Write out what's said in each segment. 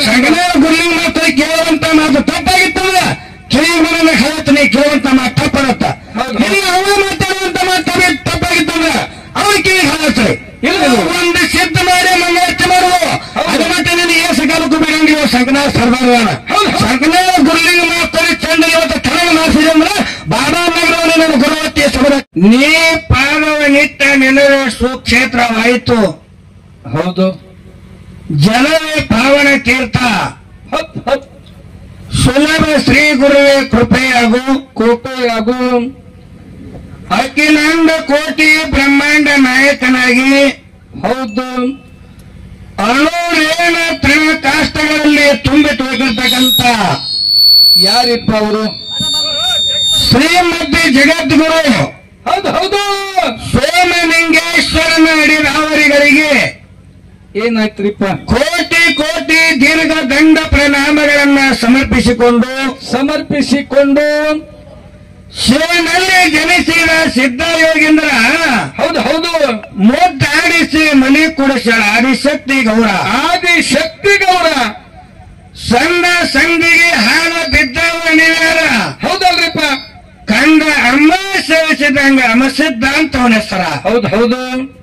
ಸಂಗಮೇಳ ಗುರುವಿನ ಮಾತ್ರ ಕೇಳುವಂತ ಮಾತು ತಪ್ಪಾಗಿತ್ತಲ್ಲ ಕಿವಿಗಳನ್ನ ಹೇಳ್ತೀನಿ ಕೇಳುವಂತ ಮಾತು ತಪ್ಪಡತ್ತ ಹೌದು. ಇಲ್ಲ ಅವ ಮಾತಾಡುವಂತ ಮಾತು ತಪ್ಪ- ತಪ್ಪಾಗಿತ್ತಂದ್ರ ಅವ್ರ ಕಿವಿ ಹಾಳತ್ರಿ ಇಲ್ಲ. ಒಂದು ಸಿದ್ಧ ಮಾಡಿ ಮಂಗಳಾರತಿ ಮಾಡುವ ಹೌದು. ಅದು ಮತ್ತೆ ನೀನು ಏಸು ಕಾಲಕ್ಕೂ ಬಿಡಂಗಿಲ್ಲ ಸಂಕನಾಥ ಸರ್ದಾರನ ಹೌದು. ಸಂಕನಾಥ ಗುರುವಿನ ಮಾತಾರೆ ಚಂದ ಇವತ್ತು ಕನ್ನಡ ಮಾಡಿಸಿದೆ ಅಂದ್ರೆ ಬಾಬಾ ನಗರವನ್ನು ನನ್ನ ಗುರುವತ್ತಿ ಸಬರ ನೀ ಪಾದವ ನಿಟ್ಟ ನೆಲವೇ ಸುಕ್ಷೇತ್ರವಾಯಿತು ಹೌದು ಜಲವೇ ಪಾವನ ತೀರ್ಥ ಹತ್ ಹತ್ ಸುಲಭ ಶ್ರೀ ಗುರುವೇ ಕೃಪೆಯಾಗು ಕೋಟೆಯಾಗು ಅಖಿಲಾಂಡ ಕೋಟಿ ಬ್ರಹ್ಮಾಂಡ ನಾಯಕನಾಗಿ ಹೌದು ಅಣುರೇಣ ತೃಣ ಕಾಷ್ಟಗಳಲ್ಲಿ ತುಂಬಿಟ್ಟು ಹೋಗಿರ್ತಕ್ಕಂಥ ಯಾರಿಪ್ಪ ಅವರು ಶ್ರೀಮತಿ ಜಗದ್ಗುರು ಹೌದು ಹೌದು ಸೋಮಲಿಂಗೇಶ್ವರನ ಅಡಿರಾವರಿಗಳಿಗೆ ಏನಾಯ್ತ್ರಿಪ್ಪ ಕೋಟಿ ಕೋಟಿ ದೀರ್ಘ ದಂಡ ಪ್ರಣಾಮಗಳನ್ನ ಸಮರ್ಪಿಸಿಕೊಂಡು ಸಮರ್ಪಿಸಿಕೊಂಡು ಶಿವನಲ್ಲಿ ಜನಿಸಿದ ಸಿದ್ಧಯೋಗೀಂದ್ರ ಹೌದು ಹೌದು ಮುದ್ದಾಡಿಸಿ ಮನಿ ಕುಡಿಸಳ ಆದಿಶಕ್ತಿ ಗೌರ ಆದಿ ಶಕ್ತಿ ಗೌರ ಸಂದ ಸಂದಿಗೆ ಹಾಲ ಬಿದ್ದವ ನೀವ್ಯಾರ ಹೌದಲ್ರಿಪ್ಪ ಕಂಡ ಅಮ್ಮ ಸೇವಿಸಿದಂಗ ಅಮಸಿದ್ದ ಅಂತ ಅವನ ಹೆಸರ ಹೌದು ಹೌದು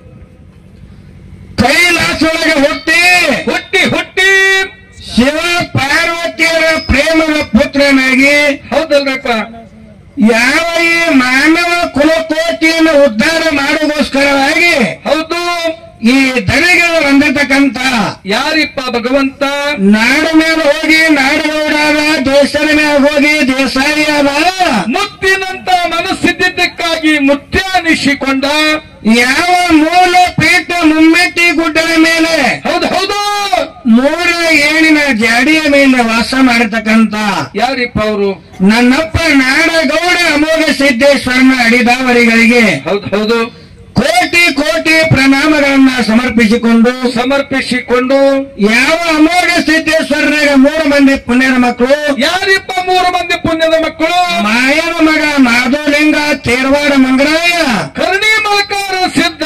ಕೈಲಾಸೊಳಗೆ ಹುಟ್ಟಿ ಹುಟ್ಟಿ ಹುಟ್ಟಿ ಶಿವ ಪಾರ್ವತಿಯರ ಪ್ರೇಮದ ಪುತ್ರನಾಗಿ ಹೌದಲ್ರಿಪ್ಪ ಯಾವ ಈ ಮಾನವ ಕುಲಕೋಟಿಯನ್ನು ಉದ್ಧಾರ ಮಾಡೋಗೋಸ್ಕರವಾಗಿ ಹೌದು ಈ ದನಿಗೆ ಬಂದಿರತಕ್ಕಂತ ಯಾರಿಪ್ಪ ಭಗವಂತ ನಾಡು ಮೇಲೆ ಹೋಗಿ ನಾಡುಗೌಡಾದ ದೇಶದ ಮೇಲೆ ಹೋಗಿ ದೇಸಾಯಿ ಆದ ಮುತ್ತಿನಂತ ಮನಸ್ಸಿದ್ದಕ್ಕಾಗಿ ಮುತ್ಯಾನಿಸಿಕೊಂಡ ಯಾವ ಮೂಲ ಪೀಠ ಮುಮ್ಮೆಟ್ಟಿ ಗುಡ್ಡದ ಮೇಲೆ ಹೌದು ಹೌದು ಮೂರ ಏಣಿನ ಜಾಡಿಯ ಮೇಲೆ ವಾಸ ಮಾಡತಕ್ಕಂತ ಯಾರಿಪ್ಪ ಅವರು ನನ್ನಪ್ಪ ನಾಡಗೌಡ ಅಮೋಘ ಸಿದ್ದೇಶ್ವರನ ಅಡಿದಾವರಿಗಳಿಗೆ ಹೌದು ಹೌದು ಕೋಟಿ ಕೋಟಿ ಪ್ರಣಾಮಗಳನ್ನ ಸಮರ್ಪಿಸಿಕೊಂಡು ಸಮರ್ಪಿಸಿಕೊಂಡು ಯಾವ ಅಮೋಘ ಸಿದ್ದೇಶ್ವರನಿಗೆ ಮೂರು ಮಂದಿ ಪುಣ್ಯದ ಮಕ್ಕಳು ಯಾರಿಪ್ಪ ಮೂರು ಮಂದಿ ಪುಣ್ಯದ ಮಕ್ಕಳು ಮಾಯನ ಮಗ ಮಾಧವಲಿಂಗ ತೇರವಾಡ ಮಂಗರಾಯ ಕರ್ಣಿ ಮಲಕಾರ ಸಿದ್ಧ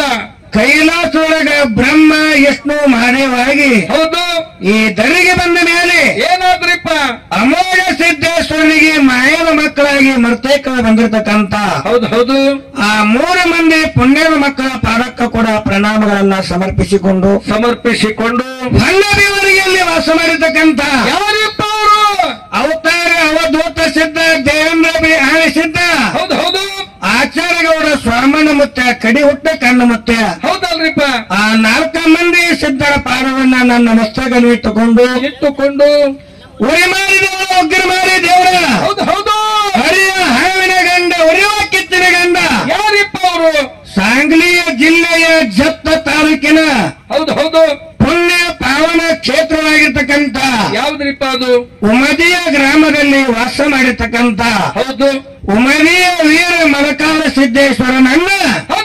ಕೈಲಾಸದೊಳಗ ಬ್ರಹ್ಮ ವಿಷ್ಣು ಮಹಾದೇವಾಗಿ ಹೌದು ಈ ದರಿಗೆ ಬಂದ ಮೇಲೆ ಏನಾದ್ರಿಪ್ಪ ಅಮೋಘ ಸಿದ್ದೇಶ್ವರನಿಗೆ ಮಾಯನ ಮಕ್ಕಳಾಗಿ ಮರ್ತೇಕ ಬಂದಿರತಕ್ಕಂತ ಹೌದು ಹೌದು ಆ ಮೂರು ಮಂದಿ ಪುಣ್ಯದ ಮಕ್ಕಳ ಪಾದಕ್ಕ ಕೂಡ ಪ್ರಣಾಮಗಳನ್ನ ಸಮರ್ಪಿಸಿಕೊಂಡು ಸಮರ್ಪಿಸಿಕೊಂಡು ಭಲ್ಲವಿವರಿಯಲ್ಲಿ ವಾಸ ಮಾಡಿರ್ತಕ್ಕಂತ ಯಾರಿಪ್ಪ ಅವರು ಅವತಾರ ಅವಧೂತ ಸಿದ್ಧ ದೇವೇಂದ್ರ ಬಿ ಆನೆ ಸಿದ್ಧ ಹೌದು ಹೌದು ಆಚಾರ್ಯಗೌಡ ಸ್ವಾಮನ ಮುತ್ತ ಕಡಿ ಹುಟ್ಟ ಕಣ್ಣು ಮುತ್ತ ಹೌದಲ್ರಿಪ್ಪ ಆ ನಾಲ್ಕ ಮಂದಿ ಸಿದ್ಧರ ಪಾದವನ್ನ ನನ್ನ ಮಸ್ತಕದಲ್ಲಿ ಇಟ್ಟುಕೊಂಡು ಇಟ್ಟುಕೊಂಡು ಉರಿ ಮಾರಿ ದೇವರ ಉಗ್ರ ಮಾರಿ ದೇವರ ಹೌದು ಹೌದು ಹರಿಯ ಹಾವಿನ ಗಂಡ ಉರಿಯುವ ಕಿತ್ತಿನ ಗಂಡ ಯಾರಿಪ್ಪ ಅವರು ಸಾಂಗ್ಲಿಯ ಜಿಲ್ಲೆಯ ಜತ್ತ ತಾಲೂಕಿನ ಹೌದು ಹೌದು ಪುಣ್ಯ ಪಾವನ ಕ್ಷೇತ್ರವಾಗಿರ್ತಕ್ಕಂಥ ಯಾವ್ದ್ರಿಪ್ಪ ಅದು ಉಮದಿಯ ಗ್ರಾಮದಲ್ಲಿ ವಾಸ ಮಾಡಿರ್ತಕ್ಕಂಥ ಹೌದು ಉಮದಿಯ ವೀರ ಮಲಕಾಲ ಸಿದ್ದೇಶ್ವರನನ್ನ ಹತ್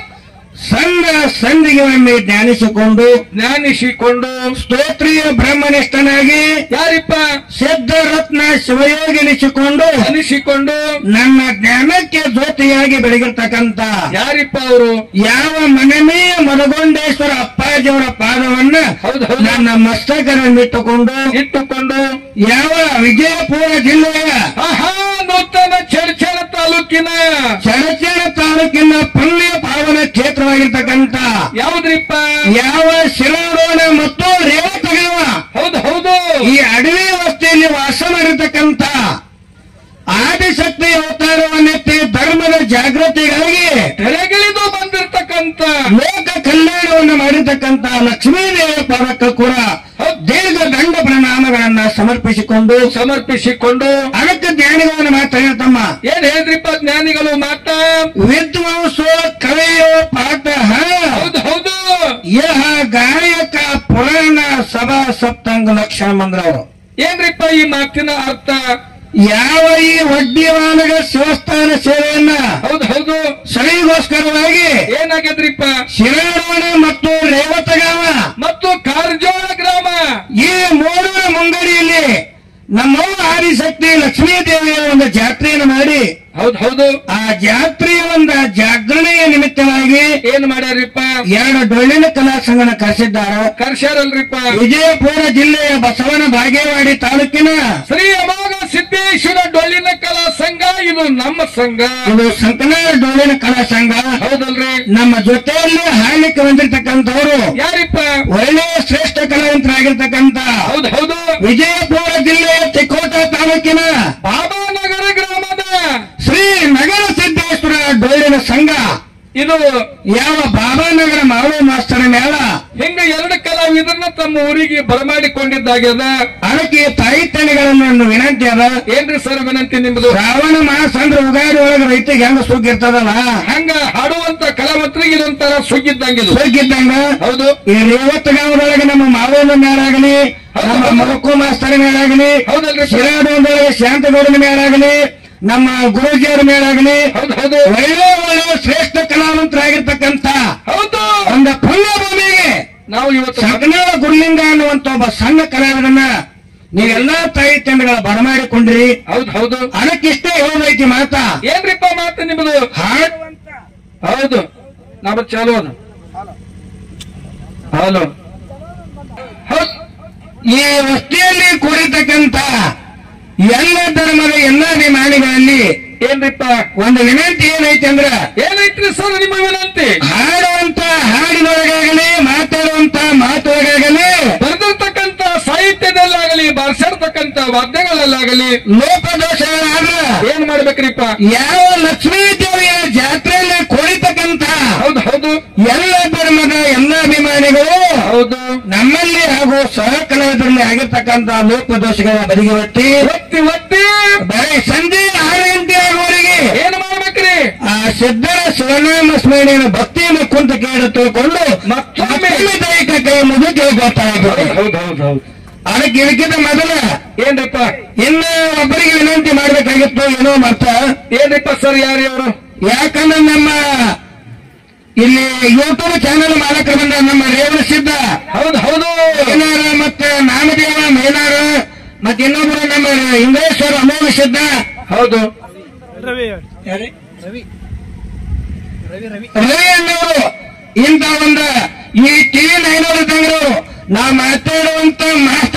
ಸಂದ ಸಂದಿಗೆ ಒಮ್ಮೆ ಧ್ಯಾನಿಸಿಕೊಂಡು ಜ್ಞಾನಿಸಿಕೊಂಡು ಸ್ತೋತ್ರಿಯ ಬ್ರಹ್ಮನಿಷ್ಠನಾಗಿ ಯಾರಿಪ್ಪ ಸಿದ್ಧರತ್ನ ಶಿವಯೋಗಿನಿಸಿಕೊಂಡು ಅನಿಸಿಕೊಂಡು ನನ್ನ ಜ್ಞಾನಕ್ಕೆ ಜ್ಯೋತಿಯಾಗಿ ಬೆಳಗಿರ್ತಕ್ಕಂಥ ಯಾರಿಪ್ಪ ಅವರು ಯಾವ ಮನಮೀಯ ಮನಗೊಂಡೇಶ್ವರ ಅಪ್ಪಾಜಿಯವರ ಪಾದವನ್ನ ಹೌದು ಹೌದು ನನ್ನ ಮಸ್ತಕರನ್ನಿಟ್ಟುಕೊಂಡು ಇಟ್ಟುಕೊಂಡು ಯಾವ ವಿಜಯಪುರ ಜಿಲ್ಲೆಯ ಆಹಾ ನೂತನ ಚರ್ಚಲ ತಾಲೂಕಿನ ಚಡಚಣ ತಾಲೂಕಿನ ಪುಣ್ಯ ಪಾವನ ಕ್ಷೇತ್ರವಾಗಿರ್ತಕ್ಕಂಥ ಯಾವ್ದ್ರಿಪ್ಪ ಯಾವ ಶಿರೋಡೋಣ ಮತ್ತು ರೇವತಗವ ಹೌದು ಹೌದು ಈ ಅಡವಿ ವಸ್ತಿಯಲ್ಲಿ ವಾಸ ಮಾಡಿರ್ತಕ್ಕಂಥ ಆದಿಶಕ್ತಿ ಅವತಾರವನ್ನೆತ್ತಿ ಧರ್ಮದ ಜಾಗೃತಿಗಾಗಿ ತೆರೆಗಿಳಿದು ಬಂದಿರ್ತಕ್ಕಂತ ಲೋಕ ಕಲ್ಯಾಣವನ್ನು ಮಾಡಿರ್ತಕ್ಕಂಥ ಲಕ್ಷ್ಮೀದೇವಿಯ ಪಾದಕ್ಕ ಕೂಡ ದೀರ್ಘ ದಂಡ ಪ್ರಣಾಮಗಳನ್ನ ಸಮರ್ಪಿಸಿಕೊಂಡು ಸಮರ್ಪಿಸಿಕೊಂಡು ಅದಕ್ಕೆ ಜ್ಞಾನಿಗಳನ್ನು ಮಾತಾಡ್ತಮ್ಮ ಏನ್ ಹೇಳಿದ್ರಿಪ್ಪ ಜ್ಞಾನಿಗಳು ಮಾತಾ ವಿದ್ವಾಂಸೋ ಕವಿಯೋ ಪಾಠ ಹೌದು ಹೌದು ಯಹ ಗಾಯಕ ಪುರಾಣ ಸಭಾ ಸಪ್ತಾಂಗ ಲಕ್ಷಣ ಮಂದ್ರವರು ಏನ್ರಿಪ್ಪ ಈ ಮಾತಿನ ಅರ್ಥ ಯಾವ ಈ ವಡ್ಡಿವಾನಗ ಶಿವಸ್ಥಾನ ಸೇವೆಯನ್ನ ಹೌದು ಹೌದು ಸರಿಗೋಸ್ಕರವಾಗಿ ಏನಾಗದ್ರಿಪ್ಪ ಶಿರಾಡೋಣ ಮತ್ತು ರೇವತಗಾವ ಮತ್ತು ಕಾರ್ಜೋಳ ಗ್ರಾಮ ಈ ಮೂರರ ಮುಂಗಡಿಯಲ್ಲಿ ನಮ್ಮವ್ವ ಆದಿಶಕ್ತಿ ಲಕ್ಷ್ಮೀ ದೇವಿಯ ಒಂದು ಜಾತ್ರೆಯನ್ನು ಮಾಡಿ ಹೌದ್ ಹೌದು ಆ ಜಾತ್ರೆಯ ಒಂದ ಜಾಗರಣೆಯ ನಿಮಿತ್ತವಾಗಿ ಏನ್ ಮಾಡ್ಯಾರಿಪ್ಪ ಎರಡು ಡೊಳ್ಳಿನ ಕಲಾ ಸಂಘನ ಕರೆಸಿದ್ದಾರೆ ಕರ್ಸ್ಯಾರಲ್ರಿಪ್ಪ ವಿಜಯಪುರ ಜಿಲ್ಲೆಯ ಬಸವನ ಬಾಗೇವಾಡಿ ತಾಲೂಕಿನ ಶ್ರೀ ಅಮೋಘ ಸಿದ್ದೇಶ್ವರ ಡೊಳ್ಳಿನ ಕಲಾ ಸಂಘ ಇದು ನಮ್ಮ ಸಂಘ ಇದು ಸಂಕನಾಳ ಡೊಳ್ಳಿನ ಕಲಾ ಸಂಘ ಹೌದಲ್ರಿ ನಮ್ಮ ಜೊತೆಯಲ್ಲಿ ಹಾಡ್ಲಿಕ್ಕೆ ಬಂದಿರತಕ್ಕಂಥವ್ರು ಯಾರಿಪ್ಪ ಒಳ್ಳೆಯ ಶ್ರೇಷ್ಠ ಕಲಾವಂತರಾಗಿರ್ತಕ್ಕಂಥ ಹೌದ್ ಹೌದು ವಿಜಯಪುರ ಜಿಲ್ಲೆಯ ತಿಕೋಟ ತಾಲೂಕಿನ ಬಾಬಾನಗರ ಗ್ರಾಮದ ಶ್ರೀ ನಗರ ಸಿದ್ದೇಶ್ವರ ಡೊಳ್ಳಿನ ಸಂಘ ಇದು ಯಾವ ಬಾಬಾನಗರ ಮಾವು ಮಾಸ್ತರ ಮೇಳ ಹಿಂಗ ಎರಡು ಕಲಾವಿದರನ್ನ ತಮ್ಮ ಊರಿಗೆ ಬರಮಾಡಿಕೊಂಡಿದ್ದಾಗ್ಯದ ಅದಕ್ಕೆ ತಾಯಿ ತಂದೆಗಳನ್ನು ಒಂದು ವಿನಂತಿ ಅದ ಏನ್ರಿ ಸರ್ ವಿನಂತಿ ನಿಮ್ದು ಶ್ರಾವಣ ಮಾಸ ಅಂದ್ರೆ ಉಗಾದಿ ಒಳಗೆ ರೈತರಿಗೆ ಹೆಂಗ ಸುಖ ಇರ್ತದಲ್ಲ ಹಂಗ ಹಾಡುವಂತ ಕಲಾವಂತರಿಗೆ ಇದೊಂಥರ ಸುಗ್ಗಿದ್ದಂಗಿದು ಸುಖಿದ್ದಂಗ ಹೌದು ಈ ರೇವತ್ತ ಗ್ರಾಮದೊಳಗೆ ನಮ್ಮ ಮಾವನ ಮೇಳ ಆಗಲಿ ನಮ್ಮ ಮರಕು ಮಾಸ್ತರ್ ಮೇಳ ಆಗಲಿ ಹೌದಲ್ರಿ ಸರ್ ಶಿರಾಡೊಂದೊಳಗೆ ಶಾಂತಗೌಡನ ಮೇಳ ಆಗಲಿ ನಮ್ಮ ಗುರುಜಿಯವರ ಮೇಳ ಆಗಲಿ ಹೌದು ಹೌದು ಒಳ್ಳೆ ಒಳ್ಳೆ ಶ್ರೇಷ್ಠ ಕಲಾವಂತರಾಗಿರ್ತಕ್ಕಂಥ ಹೌದು ಒಂದು ಪುಣ್ಯ ಭೂಮಿಗೆ ನಾವು ಇವತ್ತು ಸಕನಾಳ ಗುರುಲಿಂಗ ಅನ್ನುವಂತ ಒಬ್ಬ ಸಣ್ಣ ಕಲಾವಿದನ್ನ ನೀವೆಲ್ಲಾ ತಾಯಿ ತಂಡಗಳ ಬರಮಾಡಿಕೊಂಡ್ರಿ ಹೌದು ಹೌದು ಅದಕ್ಕಿಷ್ಟೇ ಹೇಳೋದೈತಿ ಮಾತಾ ಏನ್ರಿಪ್ಪ ಮಾತು ನಿಮ್ದು ಹಾಡುವಂತ ಹೌದು ನಮ್ಮ ಚಾಲು ಅದ ಹಲೋ ಹೌದು ಈ ವಸ್ತಿಯಲ್ಲಿ ಕೂಡಿರ್ತಕ್ಕಂಥ ಎಲ್ಲ ಧರ್ಮದ ಎಲ್ಲ ಅಭಿಮಾನಿಗಳಲ್ಲಿ ಏನ್ರಿಪ್ಪ ಒಂದು ವಿನಂತಿ ಏನೈತೆ ಅಂದ್ರ ಏನೈತ್ರಿ ಸರ್ ನಿಮ್ಮ ವಿನಂತಿ ಹಾಡುವಂತ ಹಾಡಿನೊಳಗಾಗಲಿ ಮಾತಾಡುವಂತ ಮಾತೊಳಗಾಗಲಿ ಬರೆದಿರ್ತಕ್ಕಂತ ಸಾಹಿತ್ಯದಲ್ಲಾಗಲಿ ಬಾರಿಸಿರ್ತಕ್ಕಂತ ವಾದ್ಯಗಳಲ್ಲಾಗಲಿ ಲೋಪದೋಷಗಳಾದ್ರ ಏನ್ ಮಾಡ್ಬೇಕ್ರಿಪ್ಪ ಯಾವ ಲಕ್ಷ್ಮೀ ದೇವಿಯ ಜಾತ್ರೆಯಲ್ಲಿ ಕೂಡಿತಕ್ಕಂಥ ಹೌದು ಹೌದು ಎಲ್ಲ ಧರ್ಮದ ಎಲ್ಲ ಅಭಿಮಾನಿಗಳು ಹೌದು ನಮ್ಮಲ್ಲಿ ಹಾಗೂ ಸಹ ಕಲಾವಿದರಲ್ಲಿ ಆಗಿರ್ತಕ್ಕಂಥ ಲೋಪದೋಷಗಳ ಬದಿಗೆ ಒತ್ತಿ ಒತ್ತಿ ಒತ್ತಿ ಬರೀ ಸಂಜೆ ಆರು ಗಂಟೆ ಆಗುವವರೆಗೆ ಏನ್ ಮಾಡ್ಬೇಕ್ರಿ ಆ ಸಿದ್ಧರ ಶಿವನಾಮ ಸ್ಮರಣೆಯನ್ನು ಭಕ್ತಿಯನ್ನು ಕುಂತ ಕೇಳಿ ತಿಳ್ಕೊಂಡು ಮತ್ತೊಮ್ಮೆ ಮತ್ತೊಮ್ಮೆ ದೈಹಿಕ ಕೈ ಮುಗಿದು ಗೊತ್ತಾಗುತ್ತೆ ಹೌದು ಹೌದು ಹೌದು ಅದಕ್ಕೆ ಇದಕ್ಕಿಂತ ಮೊದಲ ಏನ್ರಿಪ್ಪ ಇನ್ನ ಒಬ್ಬರಿಗೆ ವಿನಂತಿ ಮಾಡ್ಬೇಕಾಗಿತ್ತು ಏನೋ ಮತ್ತ ಏನ್ರಿಪ್ಪ ಸರ್ ಯಾರು ಅವರು ಯಾಕಂದ್ರೆ ನಮ್ಮ ಇಲ್ಲಿ ಯೂಟ್ಯೂಬ್ ಚಾನೆಲ್ ಮಾಲಕರು ಬಂದ ನಮ್ಮ ರೇವಣ ಸಿದ್ಧ ಹೌದು ಹೌದು ಮೇನಾರ ಮತ್ತೆ ನಾಮದೇವ ಮೇನಾರ ಮತ್ತೆ ಇನ್ನೊಬ್ಬರು ನಮ್ಮ ಇಂದ್ರೇಶ್ವರ ಅಮೋಘ ಸಿದ್ಧ ಹೌದು ರವಿ ಅಣ್ಣವರು ಇಂಥ ಒಂದು ಈ ಟಿವಿ ನೈನವರು ತಂದ್ರು ನಾವು ಮಾತಾಡುವಂತ ಮಾತ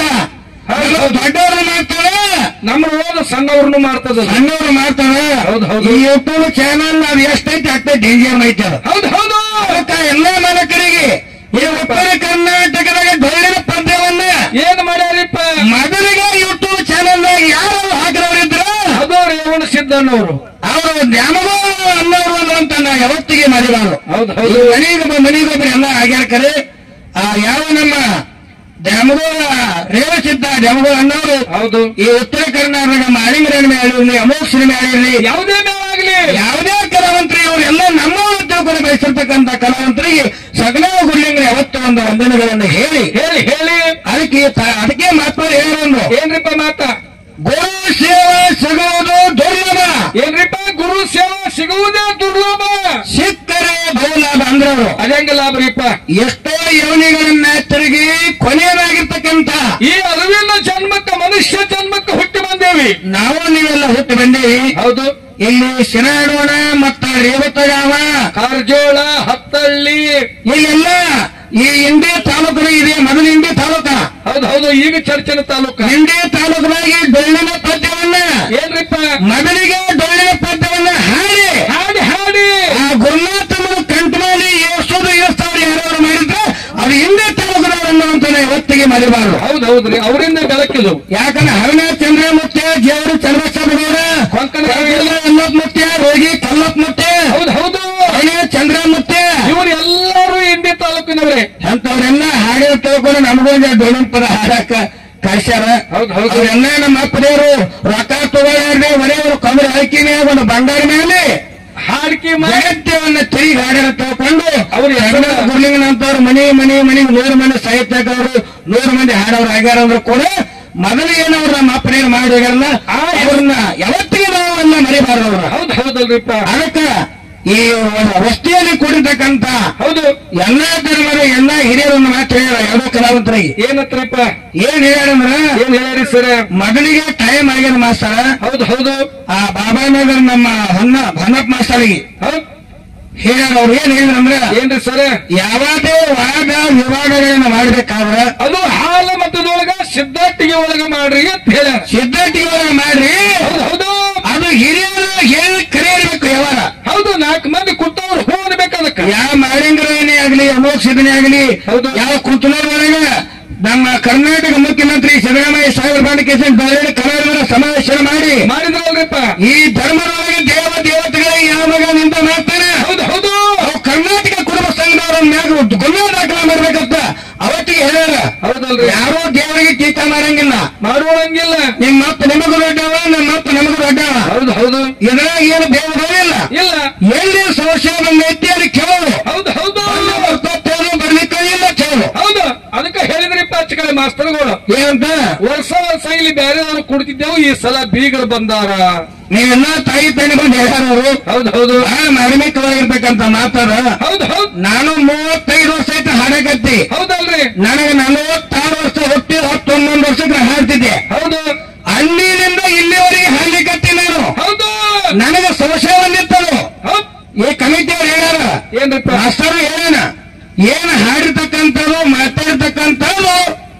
ದೊಡ್ಡವರು ಮಾಡ್ತಾಳೆ ನಮ್ಮ ಓದು ಸಣ್ಣವ್ರನ್ನು ಮಾಡ್ತದಲ್ಲ ಸಣ್ಣವರು ಮಾಡ್ತಾಳೆ ಹೌದು, ಹೌದು. ಈ ಯೂಟ್ಯೂಬ್ ಚಾನಲ್ ನಾವ್ ಎಷ್ಟೈತೆ ಅಷ್ಟೇ ಡೇಂಜರ್ ಐತೆ ಅದು. ಹೌದು ಹೌದು ಅದಕ್ಕ ಎಲ್ಲಾ ಮಾಲಕರಿಗೆ ಈ ಉತ್ತರ ಕರ್ನಾಟಕದಾಗ ಡೊಳ್ಳಿನ ಪದ್ಯವನ್ನ ಏನ್ ಮಾಡ್ಯಾರಿಪ್ಪ ಮೊದಲಿಗೆ ಯೂಟ್ಯೂಬ್ ಚಾನಲ್ ಯಾರು ಹಾಕಿದವರಿದ್ರ ಅದು ರೇವಣ ಸಿದ್ದಣ್ಣವರು ಅವರು ದ್ಯಾಮಗೋ ಅನ್ನೋರು ಅಂತ ನಾ ಯಾವತ್ತಿಗೆ ಮರಿಬಾರದು ಹೌದು ಈ ಹೌದು ಮನೆಗೊಬ್ಬ ಮನೆಗೊಬ್ಬರು ಎಲ್ಲ ಆಗ್ಯಾರ ಕರೆ ಆ ಯಾವ ನಮ್ಮ ದ್ಯಾಮಗೋಳ ರೇವಸಿದ್ದ ದ್ಯಾಮಗೋಳ ಅನ್ನೋರು ಹೌದು ಈ ಉತ್ತರ ಕರ್ನಾಟಕ ಮಾಳಿಂಗರಣ ಮೇಳಿರಲಿ ಅಮೋಘ ಸಿನಿಮೆ ಆಗಿರಲಿ ಯಾವುದೇ ಮೇಳ ಆಗ್ಲಿ ಯಾವುದೇ ಕಲಾವಂತರು ಇವರೆಲ್ಲ ನಮ್ಮ ತಿಳ್ಕೊಂಡು ಬೆಳೆಸಿರ್ತಕ್ಕಂಥ ಕಲಾವಂತರಿಗೆ ಸಗಲ ಗುರುಲಿಂಗರ ಯಾವತ್ತು ಒಂದು ವಂದನೆಗಳನ್ನು ಹೇಳಿ ಹೇಳಿ ಹೇಳಿ ಅದಕ್ಕೆ ತ- ಅದಕ್ಕೆ ಮಾತ್ರ ಹೇಳೊಂದು ಏನ್ರಿಪ್ಪ ಮಾತ ಗುರು ಸೇವೆ ಸಿಗುವುದು ದುರ್ಲಭ ಏನ್ರಿಪ್ಪ ಗುರು ಸೇವಾ ಸಿಗುವುದೇ ದುರ್ಲಭ ಸಿಕ್ಕರೆ ಬಹುಲಾಭ ಅಂದ್ರವರು ಅದಂಗ ಲಾಭರಿಪ್ಪ ಎಷ್ಟೋ ಯೋನಿಗಳನ್ನ ತಿರುಗಿ ಕೊನೆಯದಾಗಿರ್ತಕ್ಕಂಥ ಈ ಅರಿವಿನ ಜನ್ಮಕ್ಕ ಮನುಷ್ಯ ಜನ್ಮಕ್ಕೆ ಹುಟ್ಟಿ ಬಂದೇವಿ ನಾವು ನೀವೆಲ್ಲ ಹುಟ್ಟು ಬಂದೀವಿ ಹೌದು ಇಲ್ಲಿ ಶಿರಾಡೋಣ ಮತ್ತ ರೇವತಗಾವ ಕಾರ್ಜೋಳ ಹತ್ತಳ್ಳಿ ಇಲ್ಲೆಲ್ಲ ಈ ಇಂಡಿ ತಾಲೂಕು ಇದೆ ಮೊದಲು ಇಂಡಿ ತಾಲೂಕ ಹೌದು ಹೌದು ಈಗ ಚರ್ಚನ ತಾಲೂಕ ಇಂಡಿ ತಾಲೂಕಿನಾಗಿ ಡೊಳ್ಳಿನ ಪದ್ಯವನ್ನ ಏನ್ರಿಪ್ಪ ಮೊದಲಿಗೆ ಡೊಳ್ಳಿನ ಪದ್ಯವನ್ನ ಹಾಡಿ ಹಾಡಿ ಹಾಡಿ ಆ ಗುರುನಾಥಮ್ಮನ ಕಂಠ ಮಾಡಿ ಏಳ್ಸೋದು ಏಳ್ಸ್ತಾವ್ರು ಯಾರು ಮಾಡಿದ್ರೆ ಅದು ಇಂಡಿ ತಾಲೂಕಿನವರನ್ನು ಅಂತ ಇವತ್ತಿಗೆ ಮರಿಬಾರದು ಹೌದು ಹೌದ್ರಿ ಅವರಿಂದ ಬೆಳಕಿದು ಯಾಕಂದ್ರೆ ಹರಣ ಚಂದ್ರಮುತ್ಯ ಜೇವರು ಚನ್ನಬಸವಗೌಡ ಕೊಂಕಣ ಎಲ್ಲಪ್ಪ ಮುತ್ಯ ರೋಗಿ ಕಲ್ಲಪ್ಪ ಮುತ್ಯ ಹೌದು ಹೌದು ಹರಣ ಚಂದ್ರಮುತ್ಯ ಇವರು ಎಲ್ಲರೂ ಇಂಡಿ ತಾಲೂಕಿನವರೇ ಅಂತವ್ರೆಲ್ಲ ಹಾಡಿನ ತಿಳ್ಕೊಂಡು ನಮಗೊಂದು ಡೊಳ್ಳಿನ ಪದ ಹಾಡಕ್ಕ ಕಳ್ಸ್ಯಾರ ಹೌದು, ಹೌದು. ಅವರೆಲ್ಲ ನಮ್ಮ ಅಪ್ಪದೇವರು ರೊಕ್ಕ ತಗೊಳ್ಳಾರ್ದೆ ಒರೆಯವರು ಕಮರ ಹಾಕಿನೇ ಒಂದು ಬಂಗಾರ ಮೇಲೆ ಹಾಡ್ಕಿ ಮಾಡಿ ಜಗತ್ಯವನ್ನ ತಿರುಗಿ ಹಾಡಿನ ತಿಳ್ಕೊಂಡು ಅವ್ರು ಅವರು ಹೆಸರು- ಗುರುಲಿಂಗನಂತವ್ರು ಮನೆ ಮನೆ ಮನೆ ನೂರು ಮಂದಿ ಸಾಹಿತ್ಯಕರು ನೂರು ಮಂದಿ ಹಾಡೋರು ಆಗ್ಯಾರ ಅಂದ್ರು ಕೂಡ ಮೊದಲು ಏನವ್ರು ನಮ್ಮ ಅಪ್ಪನೇನು ಮಾಡಿ ಹೋಗ್ಯಾರಲ್ಲ ಆ ಅವ್ರನ್ನ ಯಾವತ್ತಿಗೆ ನಾವು ಅನ್ನ ಮರಿಬಾರ್ದು ಅವ್ರ ಹೌದು ಹೌದಲ್ರಿಪ್ಪ ಅದಕ್ಕ ಈ ವಸ್ತಿಯಲ್ಲಿ ಕೂಡಿರ್ತಕ್ಕಂತ ಹೌದು ಎಲ್ಲಾ ಧರ್ಮದ ಎಲ್ಲಾ ಹಿರಿಯರನ್ನು ಮಾತು ಹೇಳ್ಯಾರ ಯಾವುದೋ ಕಲಾವಂತರಿಗೆ ಏನತ್ರಪ್ಪ ಏನ್ ಹೇಳ್ಯಾರಂದ್ರ ಏನ್ ಹೇಳಿ ಸರ್ ಮೊದಲಿಗೆ ಟೈಮ್ ಆಗ್ಯದ ಮಾಸ್ತರ ಹೌದು ಹೌದು ಆ ಬಾಬಾನಗರ್ ನಮ್ಮ ಹೊನ್ನ ಹೊನ್ನಪ್ಪ ಮಾಸ್ತರಿಗೆ ಹೌದ್ ಹೇಳ್ಯಾರ ಅವ್ರು ಏನ್ ಹೇಳಿದ್ರಂದ್ರ ಏನ್ರಿ ಸರ್ ಯಾವುದೇ ವಾದ ವಿವಾದಗಳನ್ನ ಮಾಡ್ಬೇಕಾದ್ರ ಅದು ಹಾಲ ಮತದೊಳಗ ಸಿದ್ಧಾರ್ಥಿಗೆ ಒಳಗ ಮಾಡ್ರಿ ಅಂತ ಹೇಳ್ಯಾರ ಸಿದ್ಧಟಿಗೆ ಮಾಡ್ರಿ ಹೌದು ಹೌದು ಅದು ಹಿರಿಯರು ಹೇಳಿ ಕರೆ ಇರ್ಬೇಕು ಯಾವಾಗ ಹೌದು ನಾಲ್ಕು ಮಂದಿ ಕೂತವ್ರು ಹೂ ಅನ್ಬೇಕು ಅದಕ್ಕ ಯಾವ ಮಾಳಿಂಗರನೇ ಆಗ್ಲಿ ಅಮೋಕ್ ಸಿದ್ದನೇ ಆಗ್ಲಿ ಹೌದು. ಯಾವ ಕುಂತಲೂರೊಳಗ ನಮ್ಮ ಕರ್ನಾಟಕ ಮುಖ್ಯಮಂತ್ರಿ ಸಿದ್ದರಾಮಯ್ಯ ಸಾಹೇಬರ ಬಾಂಡಿಕೇಶನ್ ಬೆಳಗಾವಿ ಕಲಾವಿದರ ಸಮಾವೇಶ ಮಾಡಿ ಮಾಡಿದ್ರಲ್ರಿಪ್ಪ ಈ ಧರ್ಮದೊಳಗೆ ದೇವ ದೇವತೆಗಳಿಗೆ ಯಾವಾಗ ನಿಂತ ಮಾಡ್ತಾನೆ ಹೌದು ಹೌದು ಅವು ಕರ್ನಾಟಕ ಕುಟುಂಬ ಸಂಘದವರ ಮ್ಯಾಗ ಗುಣ ದಾಖಲೆ ಮಾಡ್ಬೇಕಂತ ಅವತ್ತಿಗೆ ಹೇಳ್ಯಾರ ಹೌದಲ್ರಿ ಯಾರೋ ದೇವರಿಗೆ ಟೀಕಾ ಮಾಡಂಗಿಲ್ಲ ಮಾಡುವಂಗಿಲ್ಲ ನಿಮ್ಮ ಮತ್ತ ನಿಮಗೂ ದೊಡ್ಡವ ನಮ್ಮ ಮತ್ತ ನಮಗೂ ದೊಡ್ಡವ ಹೌದು ಹೌದು ಇದ್ರಾಗ ಏನು ದೇವರು ಇಲ್ಲ ಇಲ್ಲ ಎಲ್ಲಿ ಸಮಸ್ಯೆ ಬಂದೈತಿ ಅಲ್ಲಿ ಕೇಳು ಹೌದು ಹೌದು ಬರ್ತೇನು ಬರ್ಲಿಕ್ಕೆ ಇಲ್ಲ ಕೇಳು ಹೌದು ಅದಕ್ಕೆ ಹೇಳಿದ್ರಿಪ್ಪ ಆಚೆ ಕಡೆ ಮಾಸ್ತರ್ಗಳು ಏನಂತ ವರ್ಷ ವರ್ಷ ಇಲ್ಲಿ ಬೇರೆದವ್ರು ಕುಡ್ತಿದ್ದೆವು ಈ ಸಲ ಬೀಗರು ಬಂದಾರ ನೀವೆಲ್ಲ ತಾಯಿ ತಾಯಿ ಬಂದು ಹೇಳ್ಯಾರವರು ಹೌದು ಹೌದು ಬಹಳ ಮಾರ್ಮಿಕವಾಗಿರ್ತಕ್ಕಂಥ ಮಾತಾಡ ಹೌದು ಹೌದು ನಾನು ಮೂವತ್ತೈದು ವರ್ಷ ಆಯ್ತು ಹಾಡಕತ್ತಿ ಹೌದಲ್ರಿ ನನಗೆ ನಲವತ್ತಾರು ವರ್ಷ ಹುಟ್ಟಿ ಹತ್ತೊಂದೊಂದು ವರ್ಷಕ್ಕೆ ಹಾಡ್ತಿದ್ದೆ ಹೌದು ಅಂದಿನಿಂದ ಇಲ್ಲಿವರೆಗೆ ಹಾಡ್ಲಿಕತ್ತಿ ನಾನು ಹೌದು ನನಗೆ ಸಂಶಯ ಬಂದಿತ್ತದು ಹೌದ್ ಈ ಕಮಿಟಿಯವ್ರು ಹೇಳ್ಯಾರ ಏನ್ರಿಪ್ಪ ಮಾಸ್ತರು ಹೇಳೋಣ ಏನ್ ಹಾಡಿರ್ತಕ್ಕಂಥದ್ದು ಮಾತಾಡ್ತಕ್ಕಂಥದ್ದು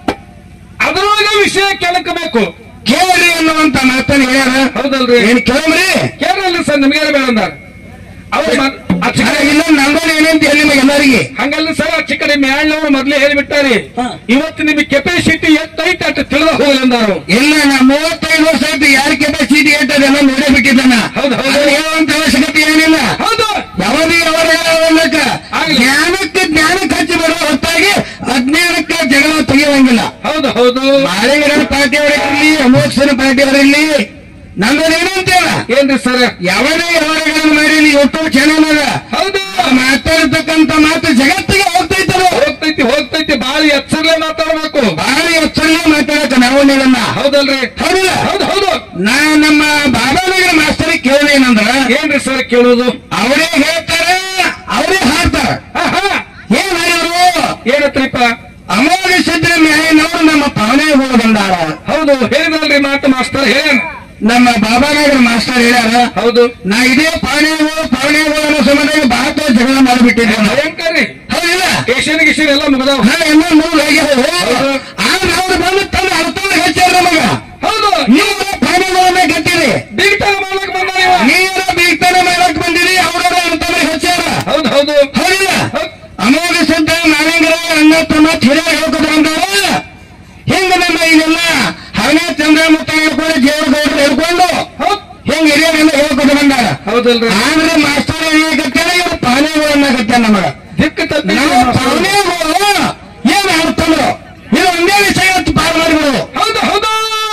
ಅದ್ರೊಳಗೆ ವಿಷಯ ಕೆಳಕಬೇಕು ಕೇಳ್ರಿ ಅನ್ನುವಂತ ಮಾತನ್ನ ಹೇಳ್ಯಾರ ಹೌದಲ್ರಿ ಏನ್ ಕೇಳ್ರಿ ಕೇರಳ ಸರ್ ನಿಮ್ಗೆ ಬೇಡ ಅಂದಾರ ಅವ್ರು ಮತ್- ಆಚೆ ಕಡೆ ಇಲ್ಲ ನಂದೋಣ ಏನಂತ ಹೇಳಿ ನಿಮಗೆ ಎಲ್ಲರಿಗೆ ಹಂಗಲ್ಲ ಸರ್ ಆಚೆ ಕಡೆ ಮ್ಯಾಳ್ನವ್ರು ಮೊದ್ಲೇ ಹೇಳಿಬಿಟ್ಟಾರಿ ಹಾ. ಇವತ್ತು ನಿಮಗೆ ಕೆಪಾಸಿಟಿ ಎತ್ತೈತೆ ಅಷ್ಟು ತಿಳಿದ ಹೋಗಲಿ ಅಂದಾರು ಇಲ್ಲ ನಾ ಮೂವತ್ತೈದು ವರ್ಷ ಆಯ್ತು ಯಾರ ಕೆಪಾಸಿಟಿ ಏಟದೆಲ್ಲ ನೋಡೇ ಬಿಟ್ಟಿದ್ದಾನ ಹೌದು, ಹೌದು. ಅದು ಹೇಳುವಂತ ಅವಶ್ಯಕತೆ ಏನಿಲ್ಲ ಹೌದು ಯಾವದೇ ಅವರ ಹೇಳೋದಕ್ಕ ಆಗ್ಲಿ. ಜ್ಞಾನಕ್ಕೆ ಜ್ಞಾನಕ್ಕೆ ಹಚ್ಚಿ ಬರುವ ಹೊತ್ತಾಗಿ ಅಜ್ಞಾನಕ್ಕೆ ಜಗಳ ತೆಗೆಯುವಂಗಿಲ್ಲ ಹೌದು ಹೌದು ಮಾಳಿಗರ ಪಾರ್ಟಿಯವರಿರಲಿ ಅಮೋಕ್ಷನ ಪಾರ್ಟಿಯವರಿರಲಿ ನಮ್ದು ಏನು ಅಂತೇಳ ಏನ್ರಿ ಸರ್ ಯಾವದೇ ವ್ಯವಹಾರಗಳನ್ನು ಮಾಡಿರಲಿ ಯೂಟ್ಯೂಬ್ ಚಾನಲ್ ಅದ ಹೌದು ಮಾತಾಡ್ತಕ್ಕಂತ ಮಾತು ಜಗತ್ತಿಗೆ ಹೋಗ್ತೈತಲ್ಲ ಹೋಗ್ತೈತಿ ಹೋಗ್ತೈತಿ ಬಾಳ ಎಚ್ಚರಲೆ ಮಾತಾಡ್ಬೇಕು ಬಹಳ ಎಚ್ಚರಲ್ಲೇ ಮಾತಾಡಕ ನಾವು ನೀವನ್ನ ಹೌದಲ್ರಿ ಹೌದಿಲ್ಲ ಹೌದು ಹೌದು ನಾ ನಮ್ಮ ಬಾಬಾನಗರ ಮಾಸ್ತರ್ ಕೇಳೇನಂದ್ರ ಏನ್ರಿ ಸರ್ ಕೇಳುವುದು ಅವರೇ ಹೇಳ್ತಾರ ಅವರೇ ಹಾಡ್ತಾರ ಆಹಾ, ಏನ್ ಹೇಳಿದ್ರು ಏನತ್ರಿಪ್ಪ ಅಮೋಘ ಸಿದ್ರ ನ್ಯಾಯನವರು ನಮ್ಮ ಪಾವನೆಗಳು ಬಂದಾರ ಹೌದು ಹೇಳಿದ್ರಲ್ರಿ ಮಾತು ಮಾಸ್ತರ್ ಹೇಳ ನಮ್ಮ ಬಾಬಾನಗರ ಮಾಸ್ತರ್ ಹೇಳ್ಯಾರ ಹೌದು ನಾ ಇದೇ ಪಾವನೆಗಳು ಪಾವನೆಗಳು ಅನ್ನೋ ಸಂಬಂಧ ಬಹಳ ಜಗಳ ಮಾಡಿಬಿಟ್ಟಿದ್ದೆ ಭಯಂಕರ ರೀ ಹೌದಿಲ್ಲ ಏಷ್ಯನ್ ಗಿಷನ್ ಎಲ್ಲ ಮುಗ್ದಾವ ಹಾ ಎಲ್ಲ ಮೂರು ಆಗ್ಯಾವ ಹೌದು. ಆದ್ರೆ ಅವ್ರು ಬಂದು ತನ್ನ ಅರ್ಥನ ಹೆಚ್ಚಾರ ನಮಗ ಹೌದು ನೀವು ಪಾವನೆಗಳನ್ನ ಗಟ್ಟಿರಿ ಡಿಜಿಟಲ್ ಮಾಡ್ಲಕ್ ಬಂದ ಇವ. ನೀರ ಬೀಗ್ತಾನೆ ಮಾಡಕ್ ಬಂದಿರಿ ಅವರ ಅರ್ಥನ ಹೆಚ್ಚಾರ ಹೌದು ಹೌದು ಹೌದಿಲ್ಲ ಹೌದ್. ಅಮೋಘ ಸಿದ್ಧ ನಾರಾಯಣರ ಅಣ್ಣ ತಮ್ಮ ಹಿರಿಯ ಹೇಳ್ಕೊತ ಬಂದವ ಹಿಂಗ ನಮ್ಮ ಇದೆಲ್ಲ ಹಣೆ ಚಂದ್ರ ಮುತ್ತ ಹೇಳ್ಕೊಂಡು ಜೇವರ ಗೌಡ್ರು ಹೇಳ್ಕೊಂಡು ಹೌದ್ ಹಿಂಗ ಹಿರಿಯರೆಲ್ಲ ಹೇಳ್ಕೊತ ಬಂದಾರ ಹೌದಲ್ರಿ ಆದ್ರೆ ಮಾಸ್ತರ್ ಏನಾಗತ್ತೇನೆ ಇವ್ರು ಪಾವನೆಗಳನ್ನಾಗತ್ತೆ ನಮಗ ದಿಕ್ಕ ತಪ್ಪಿ ನಾವು ಪಾವನೆಗಳು ಏನ್ ಅರ್ಥಗಳು ಇದು ಒಂದೇ ವಿಷಯ ಅಂತ ಪಾರ ಮಾಡಿಬಿಡು ಹೌದು ಹೌದು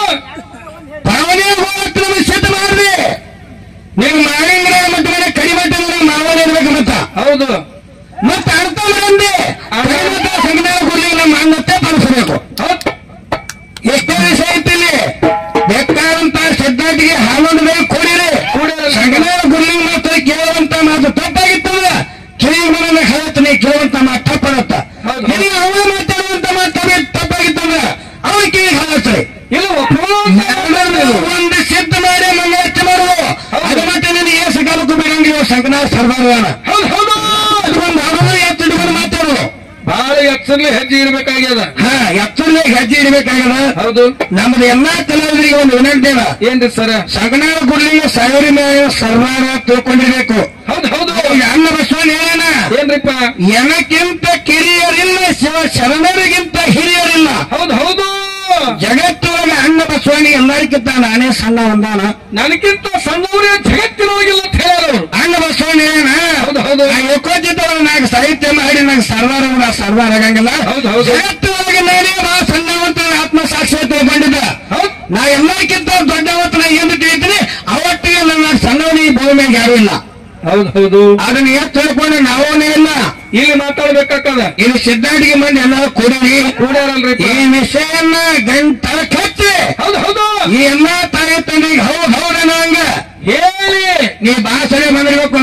ಪಾವನೆ ಹೋಗತ್ತು ನಮಗೆ ಸಿದ್ಧ ಮಾಡ್ರಿ ನೀವು ಮಾಳಿಂಗ್ರ ಮಟ್ಟ ಮೇಲೆ ಕಡಿಮೆ ಮಾವನ ಇರ್ಬೇಕು ಮತ್ತ ಹೌದು ಮತ್ತೆ ಅರ್ಥ ಮಂದಿ ಸಂವಿಧಾನ ಗುರಿ ನಮ್ಮ ಅನ್ನತ್ತೆ ಬಳಸಬೇಕು ಹೌದ್ ಎಷ್ಟೇ ವಿಷಯ ಐತಿಲ್ಲಿ ಬೇಕಾದಂತ ಸಿದ್ಧಾಂತಿಗೆ ಹಾಲೊಂದು ಮೇಲೆ ಕೊಡಿರಿ ಕೂಡಿರಲ್ಲ. ಸಂವಿಧಾನ ಗುರಿ ಮಾತ್ರ ಕೇಳುವಂತ ಮಾತು ತಪ್ಪಾಗಿತ್ತಂದ್ರ ಕಿವಿಗಳನ್ನ ಹೇಳ್ತೀನಿ ಕೇಳುವಂತ ಮಾತು ತಪ್ಪಾಗತ್ತ ಹೌದು. ಇಲ್ಲಿ ಅವೇ ಮಾತಾಡುವಂತ ಮಾತು ತಪ್ಪ- ತಪ್ಪಾಗಿತ್ತಂದ್ರ ಅವ್ರ ಕಿವಿಗೆ ಹಾಕ್ತಾರೆ ಇಲ್ಲ ಒಪ್ಕೊಳ್ಳೋ ಒಂದು ಸಿದ್ಧ ಮಾಡಿ ಮಂಗಳಾರತಿ ಮಾಡುದು ಅದು ಮತ್ತೆ ನೀನು ಏಸು ಕಾಲಕ್ಕೂ ಬಿಡಂಗಿಲ್ಲ ಸಂಕನಾಥ ಸರ್ದಾರನ ಹೌದು ಹೌದು ಅದೊಂದು ಅದನ್ನು ಎತ್ತಿಡ್ಕೊಂಡು ಮಾತಾಡೋದು ಬಹಳ ಎಚ್ಚರ್ಲಿ ಹೆಜ್ಜೆ ಇರ್ಬೇಕಾಗ್ಯದ ಹಾ ಎತ್ತರಲ್ಲೇ ಹೆಜ್ಜೆ ಇಡಬೇಕಾಗದ ಹೌದು ನಮ್ದು ಎಲ್ಲಾ ಕಲಾವಿದರಿಗೆ ಒಂದು ವಿನಂತಿನ ಏನ್ರಿ ಸರ್ ಸಗಣಾಳ ಗುಡ್ಲಿಗೆ ಸಾವಿರ ಮೇಲೆ ಸರ್ವಾರ ತಿಳ್ಕೊಂಡಿರ್ಬೇಕು ಹೌದು ಹೌದು ಈಗ ಅನ್ನ ಬಸವನ್ ಹೇಳೋಣ ಏನ್ರಿಪ್ಪ ಎನಕ್ಕಿಂತ ಕಿರಿಯರಿಲ್ಲ ಶಿವ ಶರಣರಿಗಿಂತ ಹಿರಿಯರಿಲ್ಲ ಹೌದು ಹೌದು ಜಗತ್ತೊಳಗೆ ಅನ್ನ ಬಸವನಿ ಎಲ್ಲರಿಗಿಂತ ನಾನೇ ಸಣ್ಣ ಒಂದಾನ ನನಗಿಂತ ಸಣ್ಣವರೇ ಜಗತ್ತಿನೊಳಗಿಲ್ಲ ಅಂತ ಹೇಳೋರು ಅನ್ನ ಬಸವನ್ ಹೇಳೋಣ ಹೌದು, ಹೌದು. ಯೋಕೋಚಿತವ್ರು ನಾಲ್ಕು ಸಾಹಿತ್ಯ ಮಾಡಿ ನಂಗೆ ಸರ್ದಾರ ಕೂಡ ಸರ್ದಾರ ಆಗಂಗಿಲ್ಲ ಹೌದು, ಹೌದು. ಜಗತ್ತೊಳಗೆ ನಾನೇ ಬಾ ಸಣ್ಣವಂತ ಆತ್ಮ ಸಾಕ್ಷಿ ತಿಳ್ಕೊಂಡಿದ್ದ ಹೌದು ನಾ ಎಲ್ಲರಿಗಿಂತ ದೊಡ್ಡವತ್ತು ನಾ ಏನು ತಿಳಿತೀನಿ ಅವತ್ತಿಗೆ ನನ್ನ ಸಣ್ಣವನಿ ಈ ಭೂಮಿಯಾಗ ಯಾರು ಇಲ್ಲ ಹೌದು ಹೌದು ಅದನ್ನ ಎಷ್ಟು ತಿಳ್ಕೊಂಡು ನಾವೇ ಇಲ್ಲ ಇಲ್ಲಿ ಮಾತಾಡ್ಬೇಕಾಗ್ತದ ಇದು ಸಿದ್ಧಾಂತಿಗೆ ಮಂದಿ ಎಲ್ಲ ಕೂಡಿ ಕೂಡ್ಯಾರಲ್ರಿ ಈ ವಿಷಯನ್ನ ಗಂಟ ಕಚ್ಚಿ ಹೌದು ಹೌದು ಈ ಎಲ್ಲಾ ತಾಯಿ ತಂದೆಗೆ ಹೌದ್ ಹೌದನ ಹಂಗ ಹೇಳಿ ನೀ ಭಾಷಣೆ ಬಂದಿರ್ಬೇಕು ನಾನು ಒಂದ್ ಎರಡು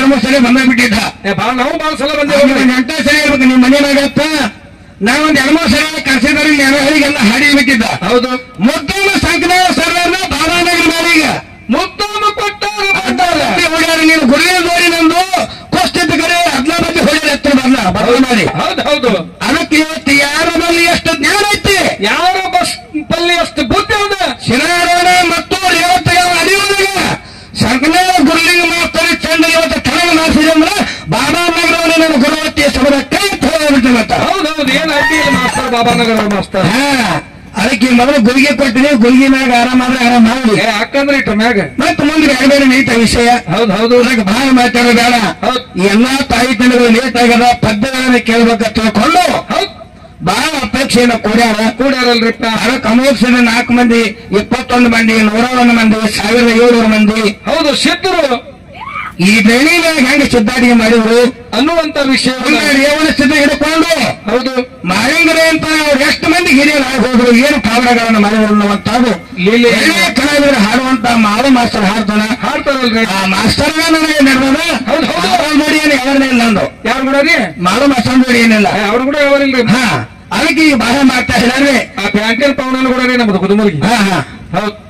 ಮೂರು ಸಲ ಬಂದ ಬಿಟ್ಟಿದ್ದ ಏ, ಬಾಳ ನಾವು ಬಾಳ ಸಲ ಅವ್ನಿಗೆ ಬಂದೇವೆ ಒಂದ್ ಎಂಟ ಸಲ ಇರ್ಬೇಕು ನಿಮ್ಮ ಮನೆಯಾಗತ್ತ ನಾವೊಂದ್ ಎರಡ್ ಮೂರು ಸಲ ಕರ್ಸಿದ್ರೆ ನೆನಹರಿಗೆಲ್ಲ ಹಾಡಿ ಬಿಟ್ಟಿದ್ದ ಹೌದು ಮುದ್ದನ ಸಂಕನಾಳ ಸರ್ದಾರ್ನ ಬಾಬಾನಗರ ಮಾರೀಗ ಮುದ್ದಾಮ ಕೊಟ್ಟಾರ ಬಂದಾರ ಹೊಡ್ಯಾರ ನೀನು ಗುರುವಿನ ದೋರಿ ನಂದು ಕೊಸ್ತಿದ್ದ ಕರೆ ಹದ್ನಾ ಮಂದಿ ಹೊಡ್ಯಾರ ಎತ್ತರ ಬರ್ಲ ಬಾಬಾ ಮಾಡಿ ಹೌದು ಹೌದು ಅದಕ್ಕೆ ಇವತ್ತು ಯಾರ ಬಲ್ಲಿ ಎಷ್ಟು ಜ್ಞಾನ ಐತಿ ಯಾರ ಬಸ್ ಪಲ್ಲಿ ಅಷ್ಟು ಬುದ್ಧಿ ಅದ ಶಿರಾರೋಣ ಮತ್ತು ರೇವತಿಯ ಅಡಿಯುವುದಿಲ್ಲ ಸಂಕನಾಳ ಗುರುಲಿಂಗ ಮಾಸ್ತರಿ ಚಂದ ಇವತ್ತು ಕನ್ನಡ ಮಾಡಿಸಿದೆ ಅಂದ್ರೆ ಬಾಬಾ ನಗರವನ್ನ ನನ್ನ ಗುರುವತ್ತಿ ಸಬರ ಕೈ ಹೋಗ್ಬಿಟ್ಟಿಲ್ಲ ಹೌದು ಹೌದು ಏನ್ ಅಡ್ಡಿ ಇಲ್ಲ ಮಾಸ್ತರ್ ಬಾಬಾನಗರ ಮಾಸ್ತರ್ ಹಾ ಅದಕ್ಕೆ ಮೊದಲು ಗುಳಿಗೆ ಕೊಟ್ಟಿನಿ ಗುಳಿಗೆ ಮ್ಯಾಗ ಆರಾಮಾದ್ರೆ ಆರಾಮ ಮಾಡಿ ಏ ಅಕ್ಕಂದ್ರೆ ಇಟ್ರ ಮ್ಯಾಗ ಮತ್ತೆ ಮುಂದೆ ಬೇರೆ ಬೇರೆ ನೈತ ವಿಷಯ ಹೌದು ಹೌದು ಅದಕ್ಕೆ ಬಹಳ ಮಾತಾಡೋ ಬೇಡ ಹೌದು. ಎಲ್ಲಾ ತಾಯಿ ತಂದೆಗಳು ಲೇಟ್ ಆಗ್ಯದ ಪದ್ಯಗಳನ್ನ ಕೇಳ್ಬೇಕ ತಿಳ್ಕೊಂಡು ಹೌದು ಬಹಳ ಅಪೇಕ್ಷೆಯನ್ನು ಕೊಡ್ಯಾರ ಕೂಡ್ಯಾರಲ್ರಿಪ್ಪ ಅದಕ್ಕೆ ಅಮೋಕ್ಷದ ನಾಲ್ಕು ಮಂದಿ ಇಪ್ಪತ್ತೊಂದು ಮಂದಿ ನೂರ ಒಂದು ಮಂದಿ ಸಾವಿರದ ಏಳ್ನೂರು ಮಂದಿ ಹೌದು ಸಿದ್ಧರು ಈ ಬೆಳಿದಾಗ ಹೆಂಗ ಸಿದ್ಧಾಟಿಗೆ ಮಾಡಿದ್ರು ಅನ್ನುವಂತ ವಿಷಯ ರೇವಣ ಸ್ಥಿತಿ ಹಿಡ್ಕೊಂಡು ಹೌದು ಮಾಯಂಗರೆ ಅಂತ ಅವ್ರು ಎಷ್ಟು ಮಂದಿ ಹಿರಿಯರು ಆಗಿ ಹೋದ್ರು ಏನು ಕಾರಣಗಳನ್ನ ಮಾಡಿದ್ರು ಅನ್ನುವಂಥದ್ದು ಲೀಲೆ ಒಳ್ಳೆಯ ಕಲಾವಿದರು ಹಾಡುವಂತ ಮಾಡು ಮಾಸ್ತರ್ ಹಾಡ್ತಾನ ಹಾಡ್ತಾರಲ್ರಿ ಆ ಮಾಸ್ತರ್ ನನಗೆ ನಡೆದ ಹೌದು, ಹೌದು. ನೋಡಿ ಏನು ಯಾವನೇ ಇಲ್ಲ ನಂದು ಯಾರು ಕೂಡ ರೀ ಮಾಡು ಮಾಸ್ತರ್ ನೋಡಿ ಏನಿಲ್ಲ ಅವ್ರು ಕೂಡ ಯಾವರಿಲ್ರಿ ಹಾ ಅದಕ್ಕೆ ಈಗ ಬಹಳ ಮಾಡ್ತಾ ಇದ್ದಾರೆ ಆ ಬ್ಯಾಂಕಿನ ಪವನನ್ನು ಕೂಡ ರೀ ನಮ್ದು ಕುದುಮರ್ಗಿ ಹಾ ಹಾ ಹೌದು